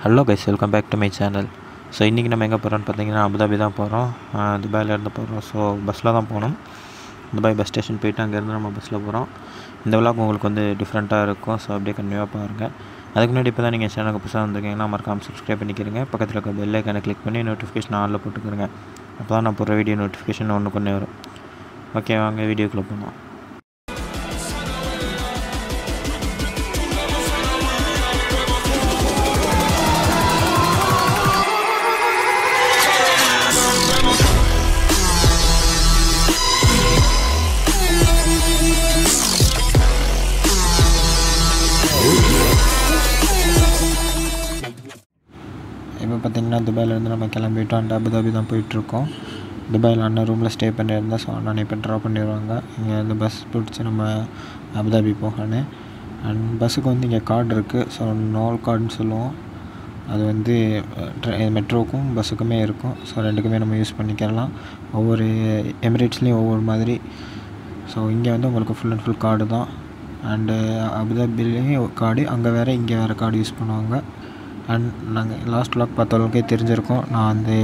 Hello guys welcome back to my channel so இன்றைக்கி நம்ம எங்கே போகிறோம்னு பார்த்தீங்கன்னா அபுதாபி தான் போகிறோம் துபாயிலேருந்து போகிறோம் ஸோ பஸ்ஸில் தான் போகணும் துபாய் பஸ் ஸ்டேஷன் போயிட்டு அங்கேருந்து நம்ம பஸ்ஸில் போகிறோம் இந்த விழாக்கு உங்களுக்கு வந்து டிஃப்ரெண்ட்டாக இருக்கும் ஸோ அப்படியே கண்டினியூவாக பாருங்கள் அதுக்கு முன்னாடி இப்போ தான் நீங்கள் சேனலுக்கு புதுசாக வந்திருக்கீங்கன்னா மறக்காமல் சப்ஸ்கிரைப் பண்ணிக்கிறீங்க பக்கத்தில் இருக்க பெல் ஐக்கானை கிளிக் பண்ணி நோட்டிஃபிகேஷன் ஆனில் போட்டுக்கிறங்க அப்போ தான் நான் போகிற வீடியோ நோட்டிஃபிகேஷன் ஒன்று கொண்டு வரும் ஓகே வாங்க வீடியோக்குள்ளே போகலாம் இப்போ பார்த்தீங்கன்னா துபாயிலேருந்து நம்ம கிளம்பிட்டோம் அண்ட் அபுதாபி தான் போயிட்டுருக்கோம் துபாயில் அண்ணன் ரூமில் ஸ்டே பண்ணியிருந்தேன் ஸோ அண்ணன் இப்போ ட்ராப் பண்ணிடுவாங்க இங்கே வந்து பஸ் பிடிச்சி நம்ம அபுதாபி போகணும் அண்ட் பஸ்ஸுக்கு வந்து இங்கே கார்டு இருக்குது ஸோ நோல் கார்டுன்னு சொல்லுவோம் அது வந்து மெட்ரோவுக்கும் பஸ்ஸுக்குமே இருக்கும் ஸோ ரெண்டுக்குமே நம்ம யூஸ் பண்ணிக்கலாம் ஒவ்வொரு எமிரேட்ஸ்லேயும் ஒவ்வொரு மாதிரி ஸோ இங்கே வந்து உங்களுக்கு ஃபுல் அண்ட் ஃபுல் கார்டு தான் அண்டு அபுதாபிலேயும் கார்டு அங்கே வேறு இங்கே வேறு கார்டு யூஸ் பண்ணுவாங்க அண்ட் நாங்கள் லாஸ்ட் லாக் பார்த்த அளவுக்கே தெரிஞ்சிருக்கோம் நான் வந்து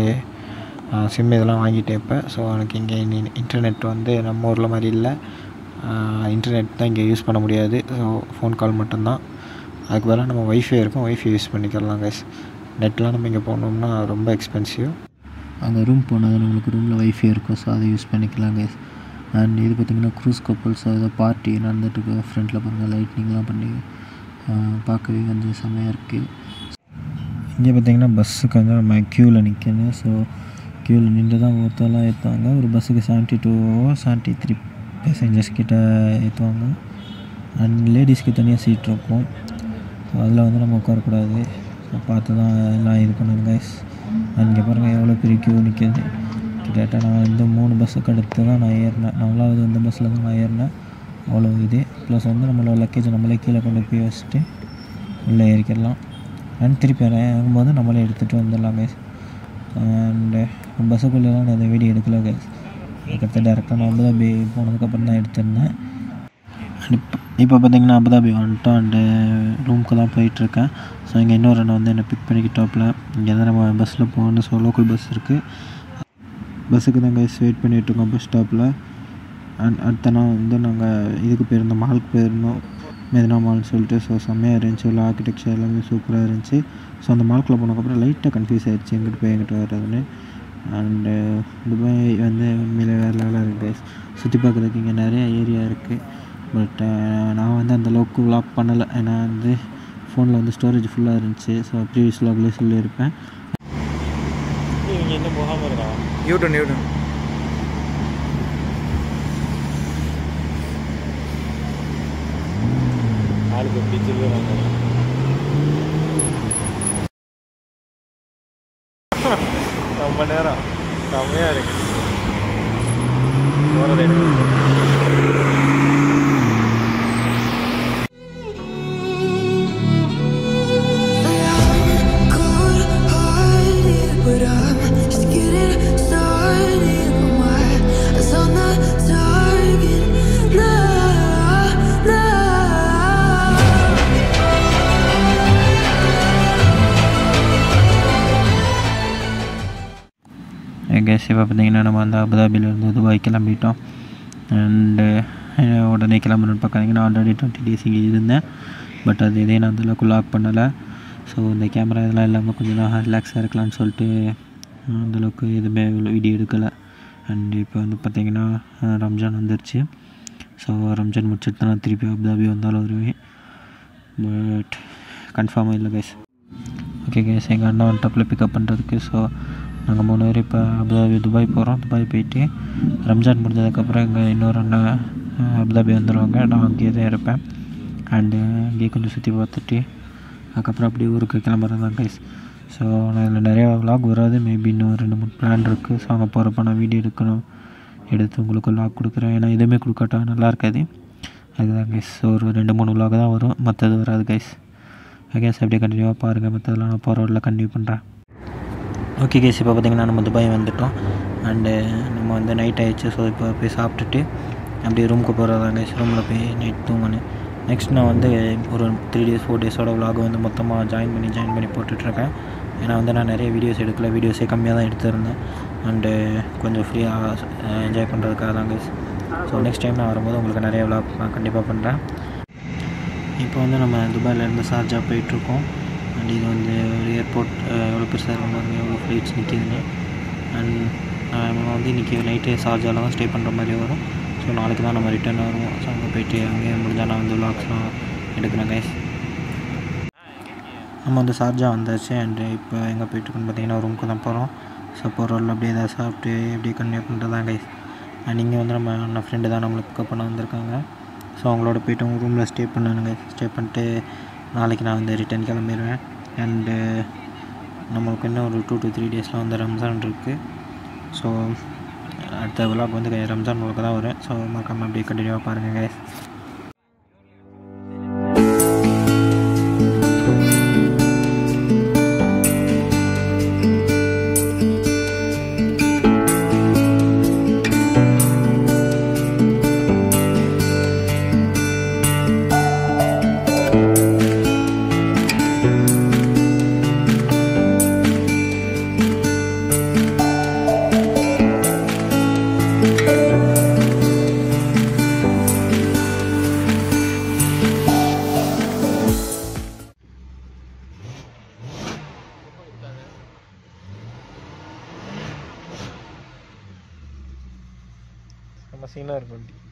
சிம் இதெல்லாம் வாங்கிட்டேன் இப்போ ஸோ எனக்கு இங்கே இன்டர்நெட் வந்து நம்ம ஊரில் மாதிரி இல்லை இன்டர்நெட் தான் இங்கே யூஸ் பண்ண முடியாது ஸோ ஃபோன் கால் மட்டும்தான் அதுக்கு பதிலாக நம்ம ஒய்ஃபை இருக்கும் ஒய்ஃபை யூஸ் பண்ணிக்கலாம் கைஸ் நெட்லாம் நம்ம இங்கே போனோம்னா ரொம்ப எக்ஸ்பென்சிவ் அங்கே ரூம் போனால் நம்மளுக்கு ரூமில் ஒய்ஃபை இருக்கும் ஸோ அதை யூஸ் பண்ணிக்கலாம் கைஸ் அண்ட் இது பார்த்திங்கன்னா க்ரூஸ் கப்பல்ஸ் ஏதோ பார்ட்டி நடந்துட்டுருக்கு ஃப்ரண்ட்டில் பாருங்கள் லைட்னிங்லாம் பண்ணி பார்க்கவே கொஞ்சம் செம்மையாக இருக்குது இங்கே பார்த்திங்கன்னா பஸ்ஸுக்கு வந்து நம்ம க்யூவில் நிற்கணும் ஸோ க்யூவில் நின்று தான் ஒருத்தரெல்லாம் ஏற்றுவாங்க ஒரு பஸ்ஸுக்கு seventy two seventy three passengers கிட்ட ஏற்றுவாங்க அண்ட் லேடிஸ்க்கு தனியாக சீட் இருக்கும் ஸோ அதில் வந்து நம்ம உட்காரக்கூடாது ஸோ பார்த்து தான் எல்லாம் இது பண்ணணும் கைஸ் இங்கே பாருங்கள் எவ்வளோ பெரிய க்யூ நிற்கிது கிட்டத்தட்ட நான் இந்த மூணு பஸ்ஸுக்கு அடுத்து தான் நான் ஏறினேன் நாலாவது இந்த பஸ்ஸில் தான் நான் ஏறினேன் அவ்வளோ இது ப்ளஸ் வந்து நம்மளோட லக்கேஜ் நம்மளே கீழே கொண்டு போய் வச்சுட்டு உள்ளே ஏறிக்கிடலாம் அண்ட் திருப்பி இறங்கும்போது நம்மளே எடுத்துகிட்டு வந்துடலாம் கைஸ் அண்டு பஸ்ஸுக்குள்ளெலாம் நான் இந்த வீடியோ எடுக்கல கைஸ் அதுக்கடுத்து டேரெக்டாக நான் அபுதாபி போனதுக்கப்புறம் தான் எடுத்திருந்தேன் அண்ட் இப்போ இப்போ பார்த்தீங்கன்னா அபுதாபி வந்துட்டோம் அண்டு ரூமுக்கு தான் போயிட்டுருக்கேன் ஸோ இங்கே இன்னொரு அண்ணன் வந்து என்னை பிக் பண்ணிக்கிட்டாப்பில் இங்கே தான் நம்ம பஸ்ஸில் போகணும் ஸோ லோக்கல் பஸ் இருக்குது பஸ்ஸுக்கு தான் கைஸ் வெயிட் பண்ணிகிட்ருக்கோம் பஸ் ஸ்டாப்பில் அண்ட் அடுத்த நாள் வந்து நாங்கள் இதுக்கு போயிருந்தோம் மாலுக்கு போயிருந்தோம் மெதினா மால்னு சொல்லிட்டு ஸோ செம்மையாக இருந்துச்சு உள்ள ஆர்கிடெக்சர் எல்லாமே சூப்பராக இருந்துச்சு ஸோ அந்த மால்குள்ளே போனதுக்கப்புறம் லைட்டாக கன்ஃபியூஸ் ஆகிடுச்சு எங்கிட்டு போய் எங்கிட்ட வர்றதுன்னு அண்டு துபாய் வந்து உண்மையிலே வேறு லெவலாக இருக்குது சுற்றி பார்க்குறதுக்கு இங்கே நிறைய ஏரியா இருக்குது பட் நான் வந்து அந்த அளவுக்கு விளாக் பண்ணலை ஏன்னா வந்து ஃபோனில் வந்து ஸ்டோரேஜ் ஃபுல்லாக இருந்துச்சு ஸோ ப்ரீவியஸ் வ்ளாக்லேயே சொல்லியிருப்பேன் இங்கே இன்னும் போகாமல் இருக்கான் யூட்டன் யூட்டன் ஆளுக்கு எப்படி சொல்லுவாங்க ரொம்ப நேரம் செம்மையாக இருக்கு போகிறது எனக்கு But I'm just getting started. My eyes on the target. Now, now. Guys இப்போ பார்த்தீங்கன்னா நம்ம வந்து அபுதாபிலேருந்து துபாய் கிளம்பிட்டோம் அண்டு உடனே கிளம்பணுன்னு பார்க்காதீங்கன்னா ஆல்ரெடி டுவெண்ட்டி டேஸ் இங்கே இருந்தேன் பட் அது இதே நான் அந்தளவுக்கு லாக் பண்ணலை ஸோ இந்த கேமரா இதெல்லாம் இல்லாமல் கொஞ்சம் நான் ரிலாக்ஸாக இருக்கலாம்னு சொல்லிட்டு அந்தளவுக்கு எதுவுமே வீடியோ எடுக்கலை அண்ட் இப்போ வந்து பார்த்திங்கன்னா ரம்ஜான் வந்துருச்சு ஸோ ரம்ஜான் முடிச்சுட்டு தான் நான் திருப்பி அபுதாபி வந்தாலும் வருவேன் பட் கன்ஃபார்மாக இல்லை கைஸ் ஓகே கேஸ் எங்கள் அண்ணன் வந்துட்டப்பில் பிக்கப் பண்ணுறதுக்கு ஸோ நாங்கள் மூணு பேர் இப்போ அபுதாபி துபாய் போகிறோம் துபாய் போயிட்டு ரம்ஜான் முடிஞ்சதுக்கப்புறம் எங்கள் இன்னொரு அண்ணன் அஹ், அபுதாபி வந்துடுவாங்க நான் அங்கேயே தான் இருப்பேன் அண்டு அங்கேயே கொஞ்சம் சுற்றி பார்த்துட்டு அதுக்கப்புறம் அப்படியே ஊருக்கு கிளம்புறது தான் கைஸ் ஸோ நான் இதில் நிறையா vlog வராது மேபி இன்னும் ரெண்டு மூணு பிளான் இருக்குது ஸோ அங்கே போகிறப்ப நான் வீடியோ எடுக்கணும் எடுத்து உங்களுக்கு vlog கொடுக்குறேன் ஏன்னா எதுவுமே கொடுக்காட்டா நல்லா இருக்காது அதுதான் கைஸ் ஒரு ரெண்டு மூணு vlog தான் வரும் மற்றது வராது கைஸ் கேஸ் அப்படியே கண்டினியூவாக பாருங்கள் மற்றதெல்லாம் நான் போகிற வழியில் கண்டினியூ பண்ணுறேன் ஓகே கேஸ் இப்போ பார்த்தீங்கன்னா நம்ம துபாய் வந்துட்டோம் அண்டு நம்ம வந்து நைட் ஆயிடுச்சு ஸோ இப்போ போய் சாப்பிட்டுட்டு அப்படியே ரூமுக்கு போகிறதா கைஸ் ரூமில் போய் நைட் தூங்கணும் நெக்ஸ்ட் நான் வந்து ஒரு த்ரீ டேஸ் ஃபோர் டேஸோட vlog வந்து மொத்தமாக ஜாயின் பண்ணி ஜாயின் பண்ணி போட்டுட்ருக்கேன் ஏன்னா வந்து நான் நிறைய வீடியோஸ் எடுக்கல வீடியோஸே கம்மியாக தான் எடுத்திருந்தேன் அண்டு கொஞ்சம் ஃப்ரீயாக என்ஜாய் பண்ணுறதுக்காக தான் கைஸ் ஸோ நெக்ஸ்ட் டைம் நான் வரும்போது உங்களுக்கு நிறைய vlog நான் கண்டிப்பாக பண்ணுறேன் இப்போ வந்து நம்ம துபாயிலேருந்து ஷார்ஜா போயிட்டுருக்கோம் அண்ட் இது வந்து ஒரு ஏர்போர்ட் எவ்வளோ பெருசாக இருக்கும் பாருங்க எவ்வளோ ஃப்ளைட்ஸ் நிற்கிதுன்னு அண்ட் நம்ம வந்து இன்றைக்கி நைட்டு ஷார்ஜாவில் தான் ஸ்டே பண்ணுற மாதிரி வரும் ஸோ நாளைக்கு தான் நம்ம ரிட்டர்ன் வருவோம் ஸோ அங்கே போயிட்டு அங்கேயே முடிஞ்சால் நான் வந்து விளாக்ஸ்லாம் எடுக்கிறேன் கைஸ் நம்ம வந்து ஷார்ஜா வந்தாச்சு அண்டு இப்போ எங்கே போயிட்டுருக்கோன்னு பார்த்தீங்கன்னா ரூமுக்கு தான் போகிறோம் ஸோ போகிற ரோட்டில் அப்படியே ஏதாவது சாப்பிட்டு அப்படியே கன்டினியூ பண்ணுறது தான் கைஸ் அண்ட் இங்கே வந்து நம்ம அண்ணன் ஃப்ரெண்டு தான் நம்மளை பிக்கப் பண்ண வந்திருக்காங்க ஸோ அவங்களோட போயிட்டு அவங்க ரூமில் ஸ்டே பண்ணணுங்க ஸ்டே பண்ணிட்டு நாளைக்கு நான் வந்து ரிட்டர்ன் கிளம்பிடுவேன் அண்டு நம்மளுக்கு இன்னும் ஒரு டூ டு த்ரீ டேஸில் வந்து ரம்ஜான் இருக்குது ஸோ அடுத்த விழாக்கு வந்து ரம்ஜான் உங்களுக்கு தான் வரும் ஸோ மறக்காமல் அப்படியே கண்டினியூவாக பாருங்கள் guys நம்ம சீனாக இருக்கும் வண்டி